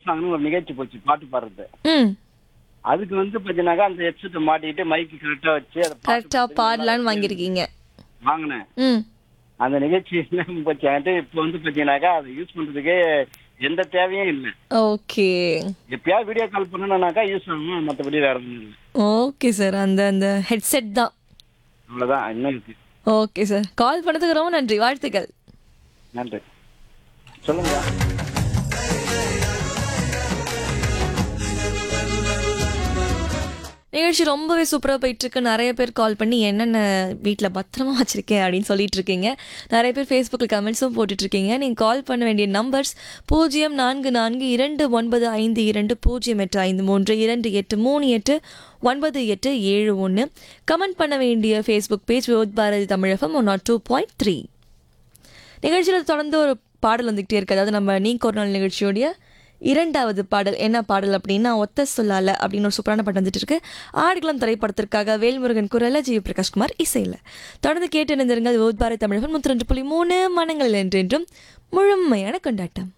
சாங்னு ஒரு நிகழ்ச்சி போச்சு பாட்டு பாடுறது ம் அதுக்கு வந்து பார்த்தீங்கன்னாக்கா அந்த ஹெட்செட்டை மாட்டிக்கிட்டு மைக்கு கரெக்டாக வச்சு அதை பாட்டு கரெக்டா பாடலான்னு வாங்கியிருக்கீங்க வாங்கினேன் ம் அந்த நிகழ்ச்சி என்ன போச்சு என்கிட்ட இப்போ வந்து பார்த்தீங்கன்னாக்கா அதை யூஸ் பண்ணுறதுக்கு எந்த தேவையும் இல்லை ஓகே எப்பயாவது வீடியோ கால் பண்ணணும்னாக்கா யூஸ் ஆகும் மற்றபடி வேற ஒன்றும் இல்லை ஓகே சார் அந்த அந்த ஹெட்செட் தான் அவ்வளோதான் இன்னும் இருக்கு ஓகே சார் கால் பண்ணதுக்கு ரொம்ப நன்றி வாழ்த்துக்கள் நன்றி சொல்லுங்க நிகழ்ச்சி ரொம்பவே சூப்பராக போயிட்டு இருக்கு நிறைய பேர் கால் பண்ணி என்னென்ன வீட்டில் பத்திரமா வச்சிருக்கேன் அப்படின்னு சொல்லிட்டு இருக்கீங்க நிறைய பேர் ஃபேஸ்புக்கில் கமெண்ட்ஸும் போட்டுட்டு இருக்கீங்க நீங்கள் கால் பண்ண வேண்டிய நம்பர்ஸ் பூஜ்ஜியம் நான்கு நான்கு இரண்டு ஒன்பது ஐந்து இரண்டு பூஜ்ஜியம் எட்டு ஐந்து மூன்று இரண்டு எட்டு மூணு எட்டு ஒன்பது எட்டு ஏழு ஒன்று கமெண்ட் பண்ண வேண்டிய ஃபேஸ்புக் பேஜ் விவோத் பாரதி தமிழகம் one nought two point three நிகழ்ச்சியில் தொடர்ந்து ஒரு பாடல் வந்துக்கிட்டே இருக்கு அதாவது நம்ம நீ ஒரு நாள் நிகழ்ச்சியோடைய இரண்டாவது பாடல் என்ன பாடல் அப்படின்னா ஒத்த சொல்லால அப்படின்னு ஒரு சூப்பரான பாட்டு வந்துட்டு இருக்கு ஆடுகளம் திரைப்படத்திற்காக வேல்முருகன் குரல ஜி பிரகாஷ்குமார் இசையில் தொடர்ந்து கேட்டு இணைந்திருங்கள் பாரதி தமிழகம் நூற்றி ரெண்டு புள்ளி மூணு மனங்களில் என்றென்றும் முழுமையான கொண்டாட்டம்